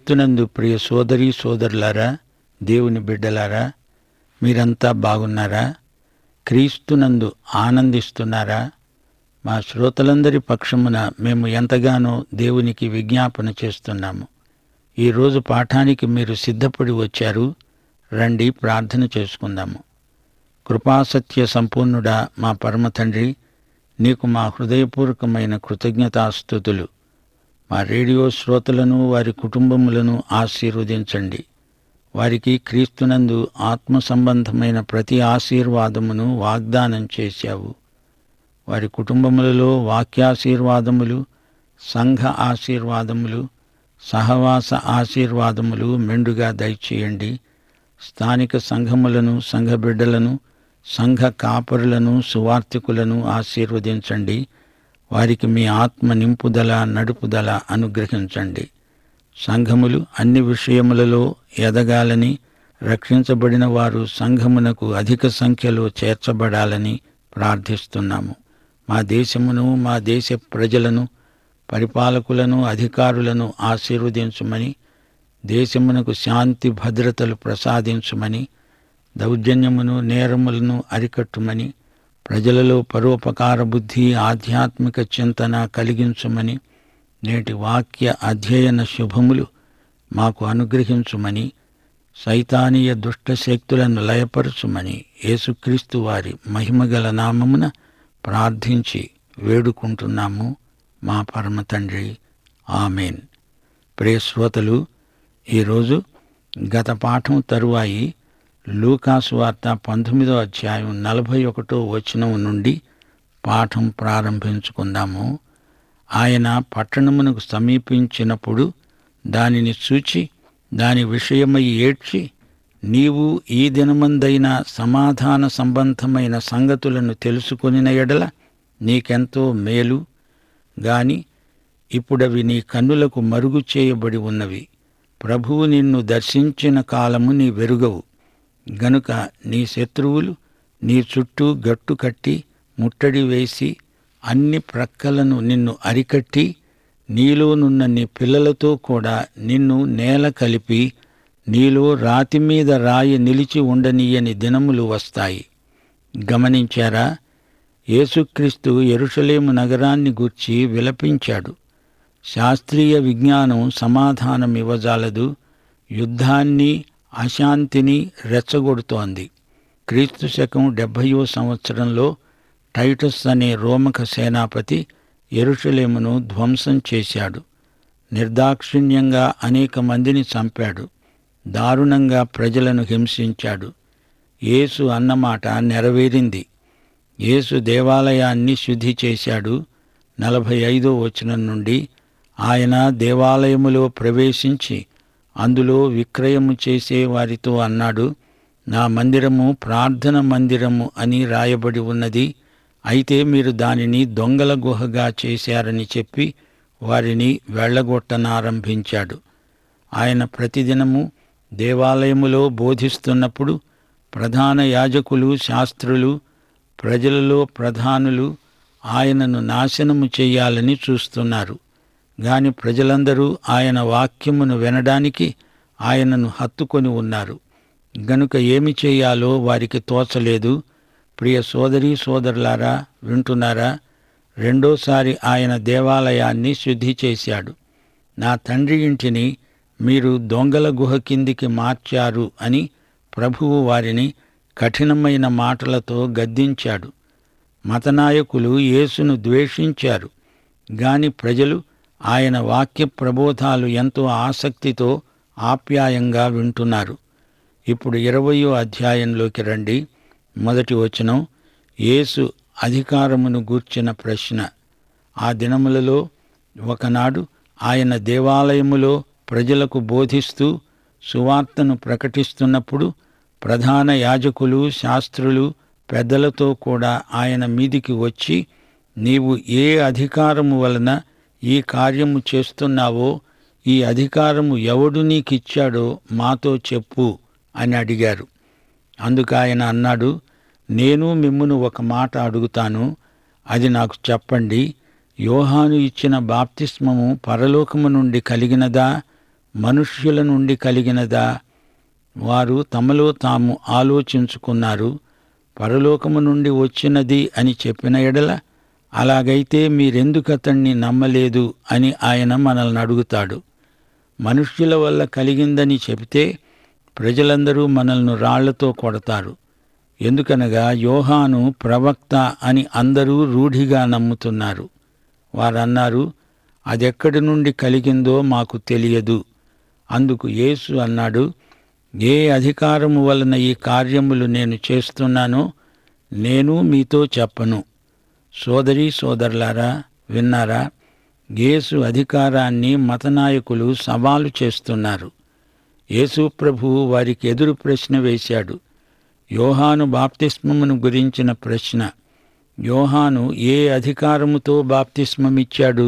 క్రీస్తునందు ప్రియ సోదరీ సోదరులారా దేవుని బిడ్డలారా మీరంతా బాగున్నారా క్రీస్తునందు ఆనందిస్తున్నారా మా శ్రోతలందరి పక్షమున మేము ఎంతగానో దేవునికి విజ్ఞాపన చేస్తున్నాము ఈరోజు పాఠానికి మీరు సిద్ధపడి వచ్చారు రండి ప్రార్థన చేసుకుందాము కృపాసత్య సంపూర్ణుడా మా పరమ తండ్రి నీకు మా హృదయపూర్వకమైన కృతజ్ఞతాస్థుతులు మా రేడియో శ్రోతలను వారి కుటుంబములను ఆశీర్వదించండి వారికి క్రీస్తునందు ఆత్మ సంబంధమైన ప్రతి ఆశీర్వాదమును వాగ్దానం చేశావు వారి కుటుంబములలో వాక్యాశీర్వాదములు సంఘ ఆశీర్వాదములు సహవాస ఆశీర్వాదములు మెండుగా దయచేయండి స్థానిక సంఘములను సంఘ బిడ్డలను సంఘ కాపరులను సువార్థికులను ఆశీర్వదించండి వారికి మీ ఆత్మ నింపుదల నడుపుదల అనుగ్రహించండి సంఘములు అన్ని విషయములలో ఎదగాలని రక్షించబడిన వారు సంఘమునకు అధిక సంఖ్యలో చేర్చబడాలని ప్రార్థిస్తున్నాము మా దేశమును మా దేశ ప్రజలను పరిపాలకులను అధికారులను ఆశీర్వదించమని దేశమునకు శాంతి భద్రతలు ప్రసాదించమని దౌర్జన్యమును నేరములను అరికట్టుమని ప్రజలలో పరోపకార బుద్ధి ఆధ్యాత్మిక చింతన కలిగించుమని నేటి వాక్య అధ్యయన శుభములు మాకు అనుగ్రహించుమని సైతానీయ దుష్ట శక్తులను లయపరచుమని యేసుక్రీస్తు వారి మహిమగల నామమున ప్రార్థించి వేడుకుంటున్నాము మా పరమ తండ్రి ఆమెన్ ప్రియ శ్రోతలు ఈరోజు గత పాఠం తరువాయి లూకాసు వార్త పంతొమ్మిదో అధ్యాయం నలభై ఒకటో వచనం నుండి పాఠం ప్రారంభించుకుందాము ఆయన పట్టణమునకు సమీపించినప్పుడు దానిని చూచి దాని విషయమై ఏడ్చి నీవు ఈ దినమందైన సమాధాన సంబంధమైన సంగతులను తెలుసుకొనిన ఎడల నీకెంతో మేలు గాని ఇప్పుడవి నీ కన్నులకు మరుగు చేయబడి ఉన్నవి ప్రభువు నిన్ను దర్శించిన కాలము నీ వెరుగవు గనుక నీ శత్రువులు నీ చుట్టూ గట్టు కట్టి ముట్టడి వేసి అన్ని ప్రక్కలను నిన్ను అరికట్టి నీలోనున్న నీ పిల్లలతో కూడా నిన్ను నేల కలిపి నీలో రాతి మీద రాయి నిలిచి ఉండనీయని దినములు వస్తాయి గమనించారా యేసుక్రీస్తు ఎరుషలేము నగరాన్ని గూర్చి విలపించాడు శాస్త్రీయ విజ్ఞానం సమాధానం ఇవ్వజాలదు యుద్ధాన్ని అశాంతిని రెచ్చగొడుతోంది క్రీస్తు శకం డెబ్భయో సంవత్సరంలో టైటస్ అనే రోమక సేనాపతి ఎరుషలేమును ధ్వంసం చేశాడు నిర్దాక్షిణ్యంగా అనేక మందిని చంపాడు దారుణంగా ప్రజలను హింసించాడు యేసు అన్నమాట నెరవేరింది యేసు దేవాలయాన్ని శుద్ధి చేశాడు నలభై ఐదో వచనం నుండి ఆయన దేవాలయములో ప్రవేశించి అందులో విక్రయము చేసే వారితో అన్నాడు నా మందిరము ప్రార్థన మందిరము అని రాయబడి ఉన్నది అయితే మీరు దానిని దొంగల గుహగా చేశారని చెప్పి వారిని వెళ్ళగొట్టనారంభించాడు ఆయన ప్రతిదినము దేవాలయములో బోధిస్తున్నప్పుడు ప్రధాన యాజకులు శాస్త్రులు ప్రజలలో ప్రధానులు ఆయనను నాశనము చేయాలని చూస్తున్నారు గాని ప్రజలందరూ ఆయన వాక్యమును వినడానికి ఆయనను హత్తుకొని ఉన్నారు గనుక ఏమి చేయాలో వారికి తోచలేదు ప్రియ సోదరీ సోదరులారా వింటున్నారా రెండోసారి ఆయన దేవాలయాన్ని శుద్ధి చేశాడు నా తండ్రి ఇంటిని మీరు దొంగల గుహ కిందికి మార్చారు అని ప్రభువు వారిని కఠినమైన మాటలతో గద్దించాడు మతనాయకులు యేసును ద్వేషించారు గాని ప్రజలు ఆయన వాక్య ప్రబోధాలు ఎంతో ఆసక్తితో ఆప్యాయంగా వింటున్నారు ఇప్పుడు ఇరవయో అధ్యాయంలోకి రండి మొదటి వచనం యేసు అధికారమును గూర్చిన ప్రశ్న ఆ దినములలో ఒకనాడు ఆయన దేవాలయములో ప్రజలకు బోధిస్తూ సువార్తను ప్రకటిస్తున్నప్పుడు ప్రధాన యాజకులు శాస్త్రులు పెద్దలతో కూడా ఆయన మీదికి వచ్చి నీవు ఏ అధికారము వలన ఈ కార్యము చేస్తున్నావో ఈ అధికారము ఎవడు నీకిచ్చాడో మాతో చెప్పు అని అడిగారు అందుకు ఆయన అన్నాడు నేను మిమ్మును ఒక మాట అడుగుతాను అది నాకు చెప్పండి యోహాను ఇచ్చిన బాప్తిస్మము పరలోకము నుండి కలిగినదా మనుష్యుల నుండి కలిగినదా వారు తమలో తాము ఆలోచించుకున్నారు పరలోకము నుండి వచ్చినది అని చెప్పిన ఎడల అలాగైతే మీరెందుకు అతన్ని నమ్మలేదు అని ఆయన మనల్ని అడుగుతాడు మనుష్యుల వల్ల కలిగిందని చెబితే ప్రజలందరూ మనల్ని రాళ్లతో కొడతారు ఎందుకనగా యోహాను ప్రవక్త అని అందరూ రూఢిగా నమ్ముతున్నారు వారన్నారు అదెక్కడి నుండి కలిగిందో మాకు తెలియదు అందుకు యేసు అన్నాడు ఏ అధికారము వలన ఈ కార్యములు నేను చేస్తున్నానో నేను మీతో చెప్పను సోదరీ సోదరులారా విన్నారా యేసు అధికారాన్ని మతనాయకులు సవాలు చేస్తున్నారు యేసు ప్రభువు వారికి ఎదురు ప్రశ్న వేశాడు యోహాను బాప్తిస్మమును గురించిన ప్రశ్న యోహాను ఏ అధికారముతో బాప్తిస్మమిచ్చాడు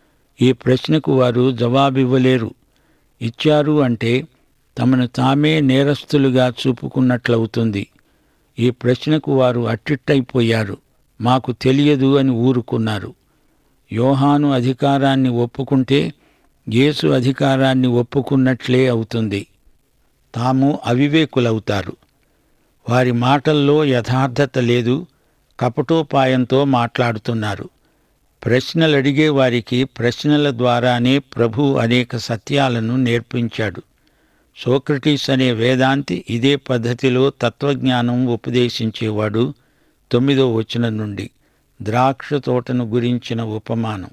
ఈ ప్రశ్నకు వారు జవాబివ్వలేరు ఇచ్చారు అంటే తమను తామే నేరస్తులుగా చూపుకున్నట్లవుతుంది ఈ ప్రశ్నకు వారు అట్టిట్టయిపోయారు మాకు తెలియదు అని ఊరుకున్నారు యోహాను అధికారాన్ని ఒప్పుకుంటే యేసు అధికారాన్ని ఒప్పుకున్నట్లే అవుతుంది తాము అవివేకులవుతారు వారి మాటల్లో యథార్థత లేదు కపటోపాయంతో మాట్లాడుతున్నారు ప్రశ్నలు అడిగే వారికి ప్రశ్నల ద్వారానే ప్రభు అనేక సత్యాలను నేర్పించాడు సోక్రటీస్ అనే వేదాంతి ఇదే పద్ధతిలో తత్వజ్ఞానం ఉపదేశించేవాడు తొమ్మిదో వచనం నుండి ద్రాక్ష తోటను గురించిన ఉపమానం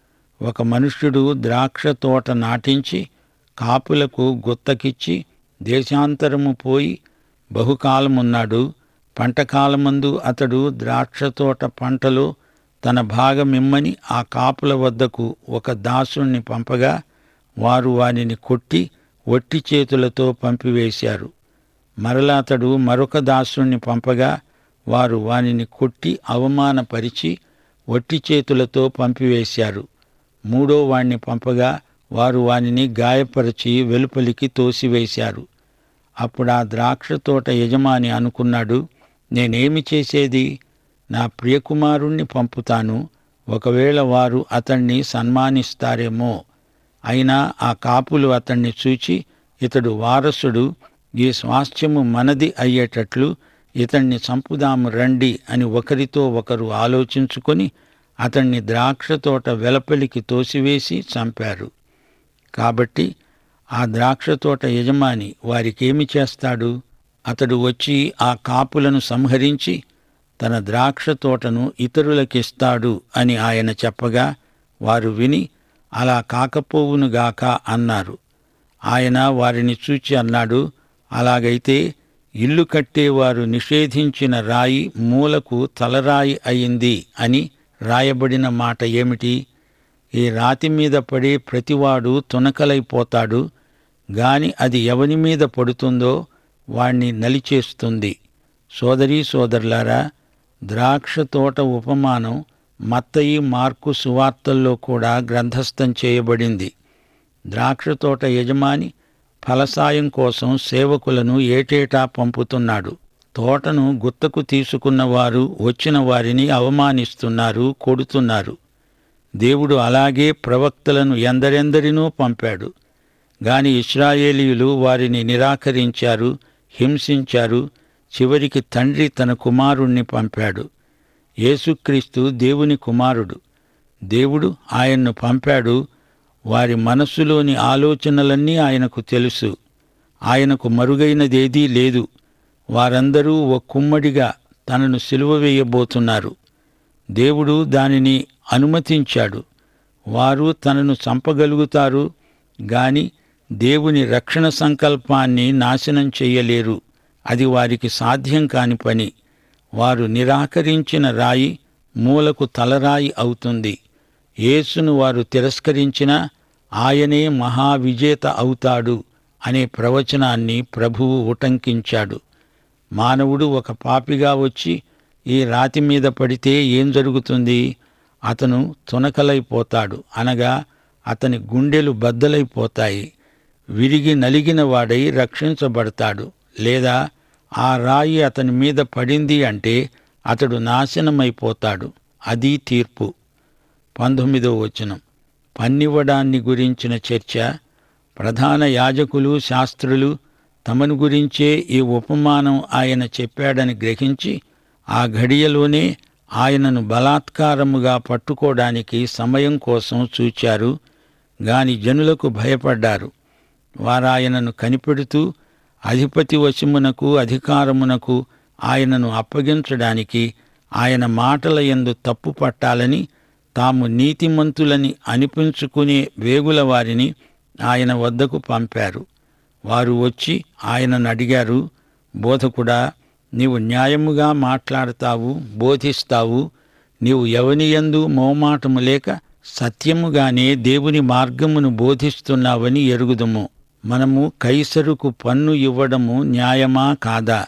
ఒక మనుష్యుడు ద్రాక్ష తోట నాటించి కాపులకు గుత్తకిచ్చి దేశాంతరము పోయి బహుకాలమున్నాడు పంటకాలమందు అతడు ద్రాక్ష తోట పంటలో తన భాగమిమ్మని ఆ కాపుల వద్దకు ఒక దాసుణ్ణి పంపగా వారు వానిని కొట్టి ఒట్టి చేతులతో పంపివేశారు మరలా అతడు మరొక దాసుణ్ణి పంపగా వారు వానిని కొట్టి అవమానపరిచి ఒట్టి చేతులతో పంపివేశారు మూడో వాణ్ణి పంపగా వారు వానిని గాయపరిచి వెలుపలికి తోసివేశారు అప్పుడు ఆ ద్రాక్ష తోట యజమాని అనుకున్నాడు నేనేమి చేసేది నా ప్రియకుమారుణ్ణి పంపుతాను ఒకవేళ వారు అతణ్ణి సన్మానిస్తారేమో అయినా ఆ కాపులు అతణ్ణి చూచి ఇతడు వారసుడు ఈ స్వాస్థ్యము మనది అయ్యేటట్లు ఇతణ్ణి చంపుదాము రండి అని ఒకరితో ఒకరు ఆలోచించుకొని అతణ్ణి ద్రాక్ష తోట వెలపలికి తోసివేసి చంపారు కాబట్టి ఆ ద్రాక్ష తోట యజమాని వారికేమి చేస్తాడు అతడు వచ్చి ఆ కాపులను సంహరించి తన ద్రాక్ష తోటను ఇతరులకిస్తాడు అని ఆయన చెప్పగా వారు విని అలా కాకపోవునుగాక అన్నారు ఆయన వారిని చూచి అన్నాడు అలాగైతే ఇల్లు కట్టేవారు నిషేధించిన రాయి మూలకు తలరాయి అయింది అని రాయబడిన మాట ఏమిటి ఈ రాతి మీద పడే ప్రతివాడు తునకలైపోతాడు గాని అది ఎవని మీద పడుతుందో వాణ్ణి నలిచేస్తుంది సోదరీ సోదరులారా ద్రాక్ష తోట ఉపమానం మత్తయి మార్కు సువార్తల్లో కూడా గ్రంథస్థం చేయబడింది ద్రాక్ష తోట యజమాని ఫలసాయం కోసం సేవకులను ఏటేటా పంపుతున్నాడు తోటను గుత్తకు తీసుకున్న వారు వచ్చిన వారిని అవమానిస్తున్నారు కొడుతున్నారు దేవుడు అలాగే ప్రవక్తలను ఎందరెందరినో పంపాడు గాని ఇస్రాయేలీయులు వారిని నిరాకరించారు హింసించారు చివరికి తండ్రి తన కుమారుణ్ణి పంపాడు యేసుక్రీస్తు దేవుని కుమారుడు దేవుడు ఆయన్ను పంపాడు వారి మనస్సులోని ఆలోచనలన్నీ ఆయనకు తెలుసు ఆయనకు మరుగైనదేదీ లేదు వారందరూ ఒక కుమ్మడిగా తనను సిలువ వేయబోతున్నారు దేవుడు దానిని అనుమతించాడు వారు తనను చంపగలుగుతారు గాని దేవుని రక్షణ సంకల్పాన్ని నాశనం చెయ్యలేరు అది వారికి సాధ్యం కాని పని వారు నిరాకరించిన రాయి మూలకు తలరాయి అవుతుంది యేసును వారు తిరస్కరించినా ఆయనే మహావిజేత అవుతాడు అనే ప్రవచనాన్ని ప్రభువు ఉటంకించాడు మానవుడు ఒక పాపిగా వచ్చి ఈ రాతి మీద పడితే ఏం జరుగుతుంది అతను తునకలైపోతాడు అనగా అతని గుండెలు బద్దలైపోతాయి విరిగి నలిగిన వాడై రక్షించబడతాడు లేదా ఆ రాయి అతని మీద పడింది అంటే అతడు నాశనమైపోతాడు అది తీర్పు పంతొమ్మిదో వచనం పన్నివ్వడాన్ని గురించిన చర్చ ప్రధాన యాజకులు శాస్త్రులు తమను గురించే ఈ ఉపమానం ఆయన చెప్పాడని గ్రహించి ఆ ఘడియలోనే ఆయనను బలాత్కారముగా పట్టుకోవడానికి సమయం కోసం చూచారు గాని జనులకు భయపడ్డారు వారాయనను కనిపెడుతూ అధిపతి వశమునకు అధికారమునకు ఆయనను అప్పగించడానికి ఆయన మాటల యందు తప్పు పట్టాలని తాము నీతిమంతులని అనిపించుకునే వేగుల వారిని ఆయన వద్దకు పంపారు వారు వచ్చి ఆయనను అడిగారు బోధకుడా నీవు న్యాయముగా మాట్లాడతావు బోధిస్తావు నీవు ఎవనియందు మోమాటము లేక సత్యముగానే దేవుని మార్గమును బోధిస్తున్నావని ఎరుగుదుము మనము కైసరుకు పన్ను ఇవ్వడము న్యాయమా కాదా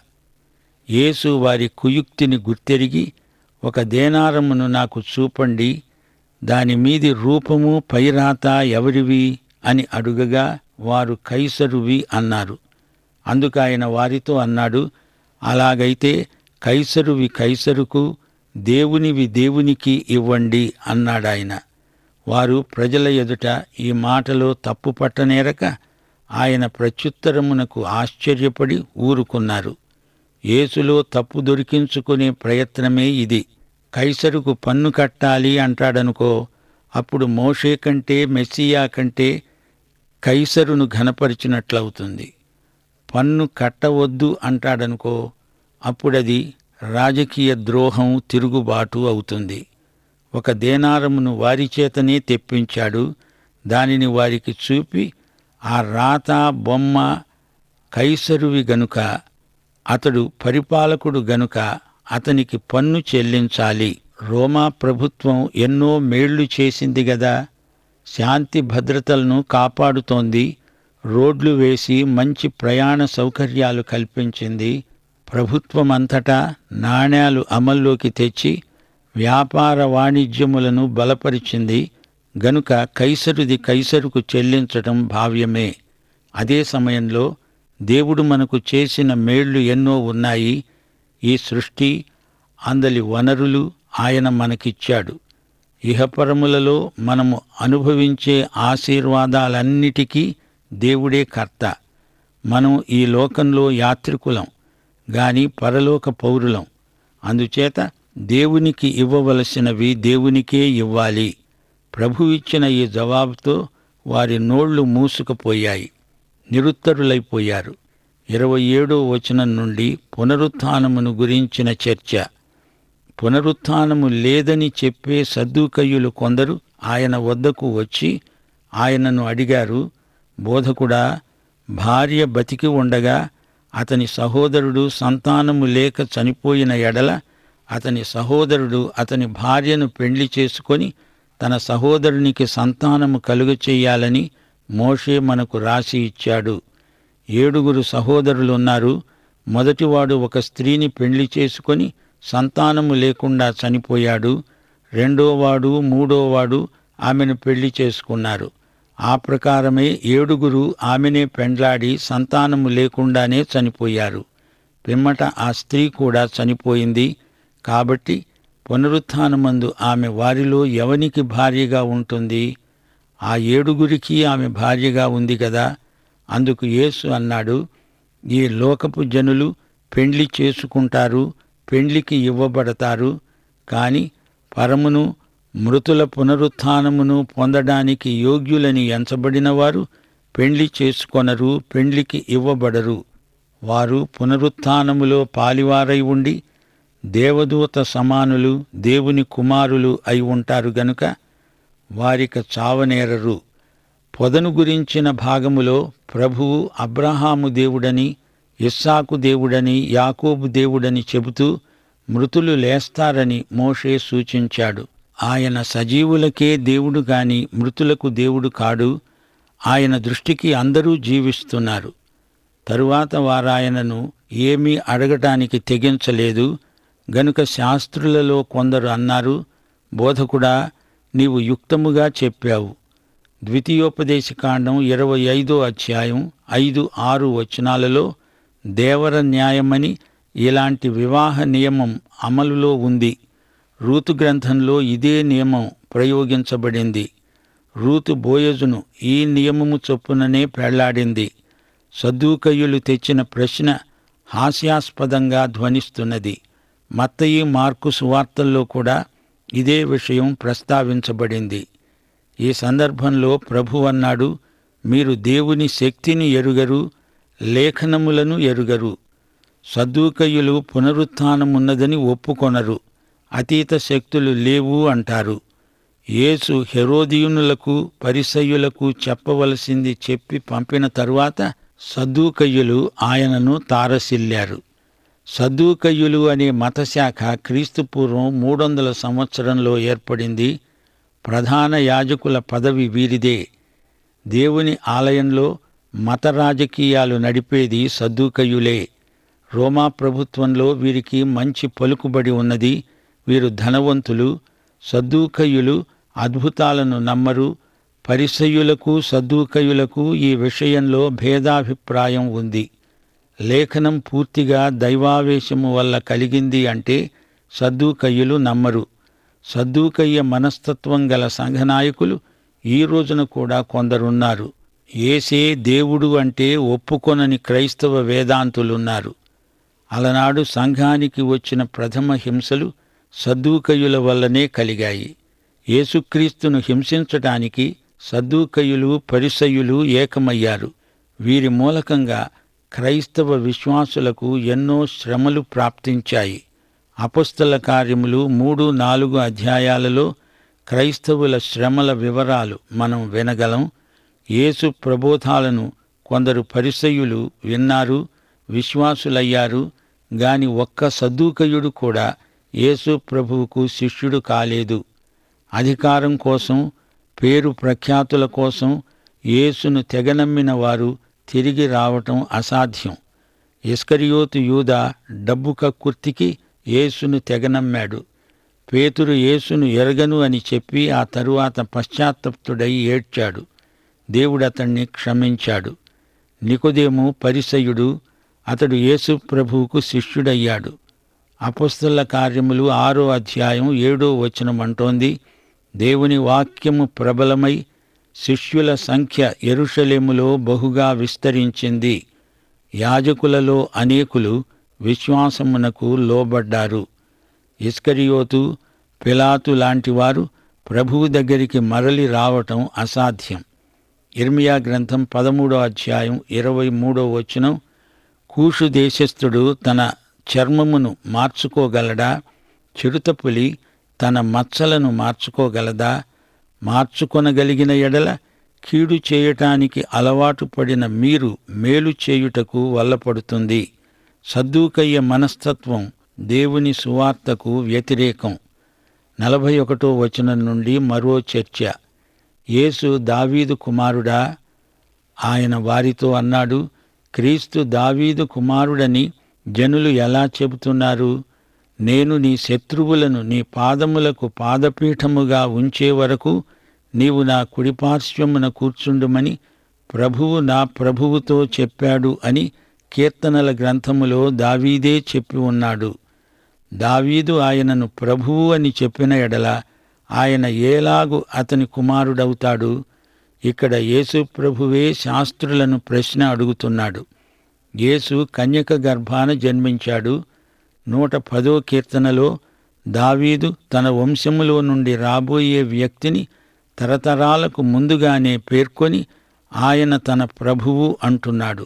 యేసు వారి కుయుక్తిని గుర్తెరిగి ఒక దేనారమును నాకు చూపండి దాని మీది రూపము పైరాత ఎవరివి అని అడుగగా వారు కైసరువి అన్నారు అందుకు ఆయన వారితో అన్నాడు అలాగైతే కైసరువి కైసరుకు దేవునివి దేవునికి ఇవ్వండి అన్నాడాయన వారు ప్రజల ఎదుట ఈ మాటలో తప్పు పట్టనేరక ఆయన ప్రత్యుత్తరమునకు ఆశ్చర్యపడి ఊరుకున్నారు యేసులో తప్పు దొరికించుకునే ప్రయత్నమే ఇది కైసరుకు పన్ను కట్టాలి అంటాడనుకో అప్పుడు మోషే కంటే మెస్సియా కంటే కైసరును ఘనపరిచినట్లవుతుంది పన్ను కట్టవద్దు అంటాడనుకో అప్పుడది రాజకీయ ద్రోహం తిరుగుబాటు అవుతుంది ఒక దేనారమును వారి చేతనే తెప్పించాడు దానిని వారికి చూపి ఆ రాత బొమ్మ కైసరువి గనుక అతడు పరిపాలకుడు గనుక అతనికి పన్ను చెల్లించాలి రోమా ప్రభుత్వం ఎన్నో మేళ్లు చేసింది గదా శాంతి భద్రతలను కాపాడుతోంది రోడ్లు వేసి మంచి ప్రయాణ సౌకర్యాలు కల్పించింది ప్రభుత్వమంతటా నాణ్యాలు అమల్లోకి తెచ్చి వ్యాపార వాణిజ్యములను బలపరిచింది గనుక కైసరుది కైసరుకు చెల్లించటం భావ్యమే అదే సమయంలో దేవుడు మనకు చేసిన మేళ్లు ఎన్నో ఉన్నాయి ఈ సృష్టి అందలి వనరులు ఆయన మనకిచ్చాడు ఇహపరములలో మనము అనుభవించే ఆశీర్వాదాలన్నిటికీ దేవుడే కర్త మనం ఈ లోకంలో యాత్రికులం గాని పరలోక పౌరులం అందుచేత దేవునికి ఇవ్వవలసినవి దేవునికే ఇవ్వాలి ప్రభు ఇచ్చిన ఈ జవాబుతో వారి నోళ్లు మూసుకుపోయాయి నిరుత్తరులైపోయారు ఇరవై ఏడో వచనం నుండి పునరుత్థానమును గురించిన చర్చ పునరుత్థానము లేదని చెప్పే సద్దుకయ్యులు కొందరు ఆయన వద్దకు వచ్చి ఆయనను అడిగారు బోధకుడా భార్య బతికి ఉండగా అతని సహోదరుడు సంతానము లేక చనిపోయిన ఎడల అతని సహోదరుడు అతని భార్యను పెండ్లి చేసుకొని తన సహోదరునికి సంతానము కలుగ చెయ్యాలని మోషే మనకు రాసి ఇచ్చాడు ఏడుగురు సహోదరులున్నారు మొదటివాడు ఒక స్త్రీని పెండ్లి చేసుకొని సంతానము లేకుండా చనిపోయాడు రెండోవాడు మూడోవాడు ఆమెను పెళ్లి చేసుకున్నారు ఆ ప్రకారమే ఏడుగురు ఆమెనే పెండ్లాడి సంతానము లేకుండానే చనిపోయారు పిమ్మట ఆ స్త్రీ కూడా చనిపోయింది కాబట్టి పునరుత్థానమందు ఆమె వారిలో ఎవనికి భార్యగా ఉంటుంది ఆ ఏడుగురికి ఆమె భార్యగా ఉంది కదా అందుకు యేసు అన్నాడు ఈ లోకపు జనులు పెండ్లి చేసుకుంటారు పెండ్లికి ఇవ్వబడతారు కాని పరమును మృతుల పునరుత్థానమును పొందడానికి యోగ్యులని ఎంచబడిన వారు పెండ్లి చేసుకొనరు పెండ్లికి ఇవ్వబడరు వారు పునరుత్థానములో పాలివారై ఉండి దేవదూత సమానులు దేవుని కుమారులు అయి ఉంటారు గనుక వారిక చావనేరరు పొదను గురించిన భాగములో ప్రభువు అబ్రహాము దేవుడని ఇస్సాకు దేవుడని యాకోబు దేవుడని చెబుతూ మృతులు లేస్తారని మోషే సూచించాడు ఆయన సజీవులకే దేవుడు గాని మృతులకు దేవుడు కాడు ఆయన దృష్టికి అందరూ జీవిస్తున్నారు తరువాత వారాయనను ఏమీ అడగటానికి తెగించలేదు గనుక శాస్త్రులలో కొందరు అన్నారు బోధకుడా నీవు యుక్తముగా చెప్పావు ద్వితీయోపదేశకాండం ఇరవై ఐదో అధ్యాయం ఐదు ఆరు వచనాలలో దేవర న్యాయమని ఇలాంటి వివాహ నియమం అమలులో ఉంది రూతు గ్రంథంలో ఇదే నియమం ప్రయోగించబడింది రూతు బోయజును ఈ నియమము చొప్పుననే పెళ్లాడింది సద్దూకయ్యులు తెచ్చిన ప్రశ్న హాస్యాస్పదంగా ధ్వనిస్తున్నది మత్తయి మార్కు సువార్తల్లో కూడా ఇదే విషయం ప్రస్తావించబడింది ఈ సందర్భంలో ప్రభు అన్నాడు మీరు దేవుని శక్తిని ఎరుగరు లేఖనములను ఎరుగరు సద్దూకయ్యులు పునరుత్థానమున్నదని ఒప్పుకొనరు అతీత శక్తులు లేవు అంటారు యేసు హెరోదియునులకు పరిసయ్యులకు చెప్పవలసింది చెప్పి పంపిన తరువాత సద్దూకయ్యులు ఆయనను తారసిల్లారు సద్దూకయ్యులు అనే మతశాఖ క్రీస్తుపూర్వం మూడొందల సంవత్సరంలో ఏర్పడింది ప్రధాన యాజకుల పదవి వీరిదే దేవుని ఆలయంలో మత రాజకీయాలు నడిపేది సద్దూకయ్యులే రోమా ప్రభుత్వంలో వీరికి మంచి పలుకుబడి ఉన్నది వీరు ధనవంతులు సద్దూకయ్యులు అద్భుతాలను నమ్మరు పరిసయ్యులకు సద్దూకయ్యులకు ఈ విషయంలో భేదాభిప్రాయం ఉంది లేఖనం పూర్తిగా దైవావేశము వల్ల కలిగింది అంటే సద్దూకయ్యులు నమ్మరు సద్దూకయ్య మనస్తత్వం గల సంఘనాయకులు ఈ రోజున కూడా కొందరున్నారు ఏసే దేవుడు అంటే ఒప్పుకొనని క్రైస్తవ వేదాంతులున్నారు అలనాడు సంఘానికి వచ్చిన ప్రథమ హింసలు సద్దూకయ్యుల వల్లనే కలిగాయి యేసుక్రీస్తును హింసించటానికి సద్దూకయ్యులు పరిసయ్యులు ఏకమయ్యారు వీరి మూలకంగా క్రైస్తవ విశ్వాసులకు ఎన్నో శ్రమలు ప్రాప్తించాయి అపస్తుల కార్యములు మూడు నాలుగు అధ్యాయాలలో క్రైస్తవుల శ్రమల వివరాలు మనం వినగలం యేసు ప్రబోధాలను కొందరు పరిసయ్యులు విన్నారు విశ్వాసులయ్యారు గాని ఒక్క సద్దూకయుడు కూడా యేసు ప్రభువుకు శిష్యుడు కాలేదు అధికారం కోసం పేరు ప్రఖ్యాతుల కోసం యేసును తెగనమ్మిన వారు తిరిగి రావటం అసాధ్యం ఇస్కరియోతు యూద డబ్బు కక్కుర్తికి యేసును తెగనమ్మాడు పేతురు యేసును ఎరగను అని చెప్పి ఆ తరువాత పశ్చాత్తప్తుడై ఏడ్చాడు దేవుడతణ్ణి క్షమించాడు నికోదేము పరిసయుడు అతడు యేసు ప్రభువుకు శిష్యుడయ్యాడు అపస్తుల కార్యములు ఆరో అధ్యాయం ఏడో వచనం అంటోంది దేవుని వాక్యము ప్రబలమై శిష్యుల సంఖ్య ఎరుషలేములో బహుగా విస్తరించింది యాజకులలో అనేకులు విశ్వాసమునకు లోబడ్డారు ఇస్కరియోతు పిలాతు లాంటివారు ప్రభువు దగ్గరికి మరలి రావటం అసాధ్యం ఇర్మియా గ్రంథం పదమూడో అధ్యాయం ఇరవై మూడో వచనం కూషు దేశస్థుడు తన చర్మమును మార్చుకోగలడా చిరుతపులి తన మచ్చలను మార్చుకోగలదా మార్చుకొనగలిగిన ఎడల కీడు చేయటానికి అలవాటు పడిన మీరు మేలు చేయుటకు వల్లపడుతుంది సద్దూకయ్య మనస్తత్వం దేవుని సువార్తకు వ్యతిరేకం నలభై ఒకటో వచనం నుండి మరో చర్చ యేసు దావీదు కుమారుడా ఆయన వారితో అన్నాడు క్రీస్తు దావీదు కుమారుడని జనులు ఎలా చెబుతున్నారు నేను నీ శత్రువులను నీ పాదములకు పాదపీఠముగా ఉంచే వరకు నీవు నా కుడిపార్శ్వమున కూర్చుండుమని ప్రభువు నా ప్రభువుతో చెప్పాడు అని కీర్తనల గ్రంథములో దావీదే చెప్పి ఉన్నాడు దావీదు ఆయనను ప్రభువు అని చెప్పిన ఎడల ఆయన ఏలాగు అతని కుమారుడవుతాడు ఇక్కడ యేసు ప్రభువే శాస్త్రులను ప్రశ్న అడుగుతున్నాడు యేసు కన్యక గర్భాన జన్మించాడు నూట పదో కీర్తనలో దావీదు తన వంశములో నుండి రాబోయే వ్యక్తిని తరతరాలకు ముందుగానే పేర్కొని ఆయన తన ప్రభువు అంటున్నాడు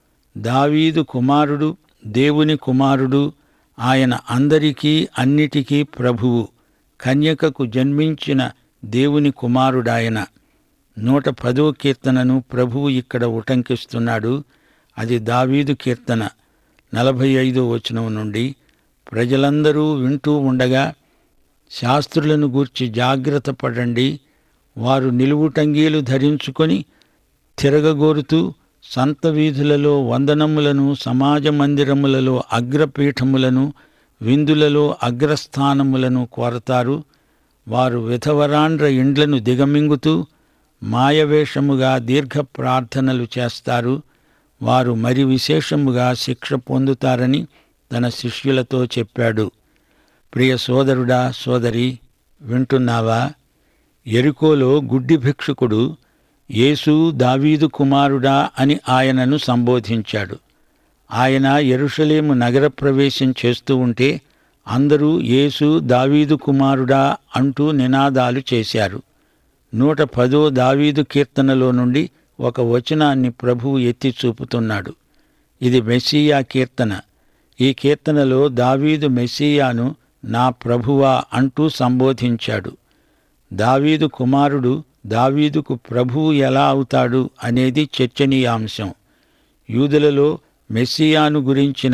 దావీదు కుమారుడు దేవుని కుమారుడు ఆయన అందరికీ అన్నిటికీ ప్రభువు కన్యకకు జన్మించిన దేవుని కుమారుడాయన నూట పదో కీర్తనను ప్రభువు ఇక్కడ ఉటంకిస్తున్నాడు అది దావీదు కీర్తన నలభై ఐదో వచనం నుండి ప్రజలందరూ వింటూ ఉండగా శాస్త్రులను గూర్చి జాగ్రత్త పడండి వారు నిలువుటంగీలు ధరించుకొని తిరగగోరుతూ సంత వీధులలో వందనములను సమాజ మందిరములలో అగ్రపీఠములను విందులలో అగ్రస్థానములను కోరతారు వారు విధవరాండ్ర ఇండ్లను దిగమింగుతూ మాయవేషముగా దీర్ఘ ప్రార్థనలు చేస్తారు వారు మరి విశేషముగా శిక్ష పొందుతారని తన శిష్యులతో చెప్పాడు ప్రియ సోదరుడా సోదరి వింటున్నావా ఎరుకోలో గుడ్డి భిక్షుకుడు యేసు దావీదు కుమారుడా అని ఆయనను సంబోధించాడు ఆయన ఎరుషలేము నగర ప్రవేశం చేస్తూ ఉంటే అందరూ యేసు దావీదు కుమారుడా అంటూ నినాదాలు చేశారు నూట పదో దావీదు కీర్తనలో నుండి ఒక వచనాన్ని ప్రభువు ఎత్తి చూపుతున్నాడు ఇది మెస్సియా కీర్తన ఈ కీర్తనలో దావీదు మెస్సియాను నా ప్రభువా అంటూ సంబోధించాడు దావీదు కుమారుడు దావీదుకు ప్రభువు ఎలా అవుతాడు అనేది చర్చనీయాంశం యూదులలో మెస్సియాను గురించిన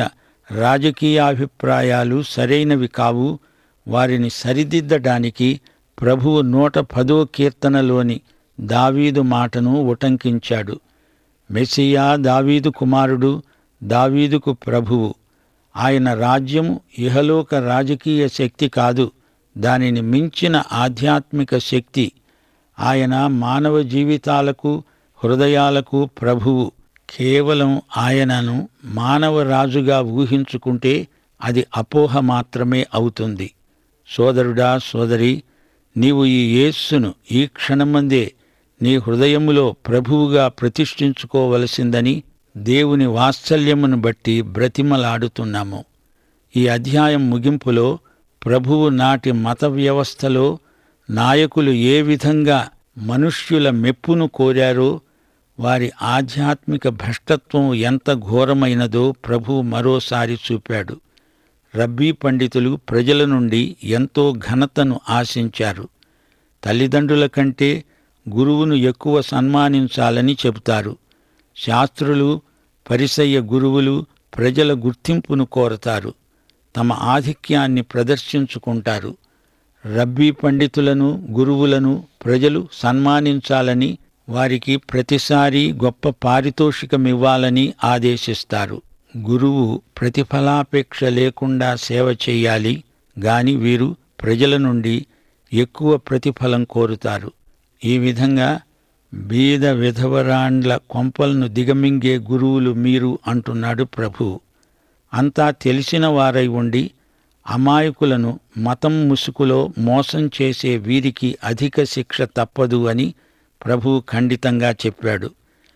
రాజకీయాభిప్రాయాలు సరైనవి కావు వారిని సరిదిద్దడానికి ప్రభువు నూట పదో కీర్తనలోని దావీదు మాటను ఉటంకించాడు మెస్సియా దావీదు కుమారుడు దావీదుకు ప్రభువు ఆయన రాజ్యము ఇహలోక రాజకీయ శక్తి కాదు దానిని మించిన ఆధ్యాత్మిక శక్తి ఆయన మానవ జీవితాలకు హృదయాలకు ప్రభువు కేవలం ఆయనను మానవ రాజుగా ఊహించుకుంటే అది అపోహ మాత్రమే అవుతుంది సోదరుడా సోదరి నీవు ఈ యేస్సును ఈ క్షణమందే నీ హృదయములో ప్రభువుగా ప్రతిష్ఠించుకోవలసిందని దేవుని వాత్సల్యమును బట్టి బ్రతిమలాడుతున్నాము ఈ అధ్యాయం ముగింపులో ప్రభువు నాటి మత వ్యవస్థలో నాయకులు ఏ విధంగా మనుష్యుల మెప్పును కోరారో వారి ఆధ్యాత్మిక భ్రష్టత్వం ఎంత ఘోరమైనదో ప్రభువు మరోసారి చూపాడు రబ్బీ పండితులు ప్రజల నుండి ఎంతో ఘనతను ఆశించారు తల్లిదండ్రుల కంటే గురువును ఎక్కువ సన్మానించాలని చెబుతారు శాస్త్రులు పరిసయ్య గురువులు ప్రజల గుర్తింపును కోరతారు తమ ఆధిక్యాన్ని ప్రదర్శించుకుంటారు రబ్బీ పండితులను గురువులను ప్రజలు సన్మానించాలని వారికి ప్రతిసారి గొప్ప పారితోషికమివ్వాలని ఆదేశిస్తారు గురువు ప్రతిఫలాపేక్ష లేకుండా సేవ చేయాలి గాని వీరు ప్రజల నుండి ఎక్కువ ప్రతిఫలం కోరుతారు ఈ విధంగా బీద విధవరాండ్ల కొంపలను దిగమింగే గురువులు మీరు అంటున్నాడు ప్రభు అంతా తెలిసిన వారై ఉండి అమాయకులను మతం ముసుగులో మోసం చేసే వీరికి అధిక శిక్ష తప్పదు అని ప్రభు ఖండితంగా చెప్పాడు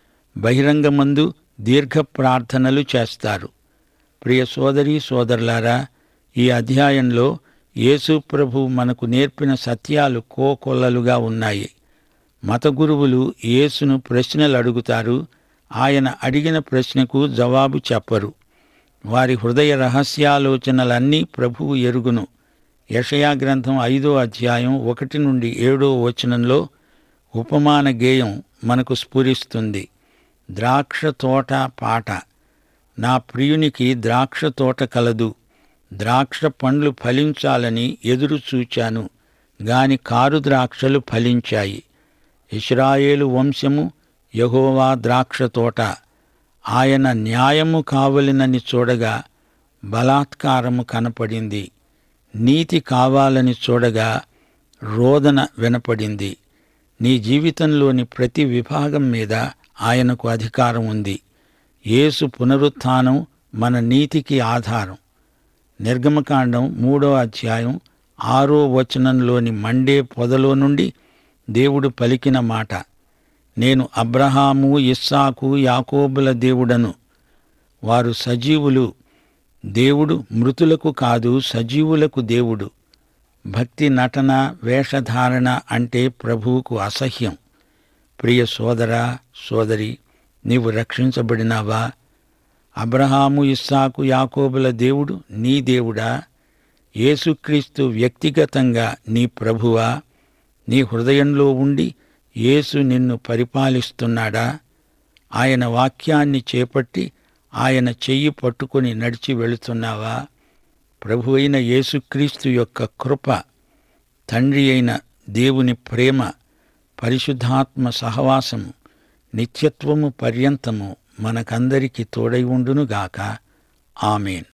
బహిరంగమందు దీర్ఘ ప్రార్థనలు చేస్తారు ప్రియ సోదరి సోదరులారా ఈ అధ్యాయంలో యేసు ప్రభు మనకు నేర్పిన సత్యాలు కోకొల్లలుగా ఉన్నాయి మత గురువులు యేసును ప్రశ్నలు అడుగుతారు ఆయన అడిగిన ప్రశ్నకు జవాబు చెప్పరు వారి హృదయ రహస్యాలోచనలన్నీ ప్రభువు ఎరుగును యషయా గ్రంథం ఐదో అధ్యాయం ఒకటి నుండి ఏడో వచనంలో ఉపమాన గేయం మనకు స్ఫురిస్తుంది ద్రాక్ష తోట పాట నా ప్రియునికి ద్రాక్ష తోట కలదు ద్రాక్ష పండ్లు ఫలించాలని ఎదురు చూచాను గాని కారు ద్రాక్షలు ఫలించాయి ఇస్రాయేలు వంశము యహోవా ద్రాక్ష తోట ఆయన న్యాయము కావలనని చూడగా బలాత్కారము కనపడింది నీతి కావాలని చూడగా రోదన వినపడింది నీ జీవితంలోని ప్రతి విభాగం మీద ఆయనకు అధికారం ఉంది యేసు పునరుత్థానం మన నీతికి ఆధారం నిర్గమకాండం మూడో అధ్యాయం ఆరో వచనంలోని మండే పొదలో నుండి దేవుడు పలికిన మాట నేను అబ్రహాము ఇస్సాకు యాకోబుల దేవుడను వారు సజీవులు దేవుడు మృతులకు కాదు సజీవులకు దేవుడు భక్తి నటన వేషధారణ అంటే ప్రభువుకు అసహ్యం ప్రియ సోదరా సోదరి నీవు రక్షించబడినావా అబ్రహాము ఇస్సాకు యాకోబుల దేవుడు నీ దేవుడా యేసుక్రీస్తు వ్యక్తిగతంగా నీ ప్రభువా నీ హృదయంలో ఉండి యేసు నిన్ను పరిపాలిస్తున్నాడా ఆయన వాక్యాన్ని చేపట్టి ఆయన చెయ్యి పట్టుకొని నడిచి వెళుతున్నావా ప్రభు అయిన యేసుక్రీస్తు యొక్క కృప తండ్రి అయిన దేవుని ప్రేమ పరిశుద్ధాత్మ సహవాసము నిత్యత్వము పర్యంతము మనకందరికి తోడై ఉండునుగాక ఆమెన్